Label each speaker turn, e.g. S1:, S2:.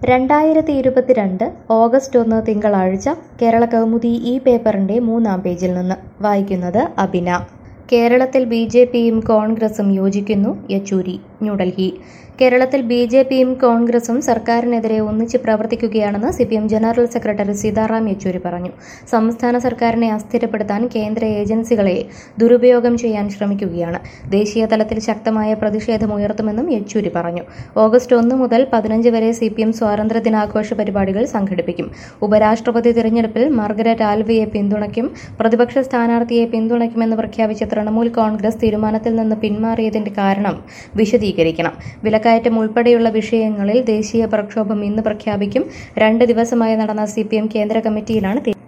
S1: രണ്ടായിരത്തി ഇരുപത്തിരണ്ട് ഓഗസ്റ്റ് ഒന്ന് തിങ്കളാഴ്ച കേരള കൗമുദി ഈ പേപ്പറിന്റെ മൂന്നാം പേജിൽ നിന്ന് വായിക്കുന്നത് അബിന കേരളത്തിൽ ബി ജെ പിയും കോൺഗ്രസും യോജിക്കുന്നു യെച്ചൂരി ന്യൂഡൽഹി കേരളത്തിൽ ബി ജെ പിയും കോൺഗ്രസും സർക്കാരിനെതിരെ ഒന്നിച്ച് പ്രവർത്തിക്കുകയാണെന്ന് C P M general secretary Sitaram Yechury പറഞ്ഞു സംസ്ഥാന സർക്കാരിനെ അസ്ഥിരപ്പെടുത്താൻ കേന്ദ്ര ഏജൻസികളെ ദുരുപയോഗം ചെയ്യാൻ ശ്രമിക്കുകയാണ് ദേശീയ തലത്തിൽ ശക്തമായ പ്രതിഷേധമുയർത്തുമെന്നും യെച്ചൂരി പറഞ്ഞു ഓഗസ്റ്റ് ഒന്ന് മുതൽ പതിനഞ്ച് വരെ സി പി എം സ്വാതന്ത്ര്യ ദിനാഘോഷ പരിപാടികൾ സംഘടിപ്പിക്കും ഉപരാഷ്ട്രപതി തിരഞ്ഞെടുപ്പിൽ മാർഗരറ്റ് ആൽവിയെ പിന്തുണയ്ക്കും പ്രതിപക്ഷ സ്ഥാനാർത്ഥിയെ പിന്തുണയ്ക്കുമെന്ന് പ്രഖ്യാപിച്ച തൃണമൂൽ കോൺഗ്രസ് തീരുമാനത്തിൽ നിന്ന് പിന്മാറിയതിന്റെ കാരണം വിശദീകരിക്കണം വിലക്കയറ്റം ഉൾപ്പെടെയുള്ള വിഷയങ്ങളിൽ ദേശീയ പ്രക്ഷോഭം ഇന്ന് പ്രഖ്യാപിക്കും രണ്ട് ദിവസമായി നടന്ന സി കേന്ദ്ര കമ്മിറ്റിയിലാണ് തീരുമാനം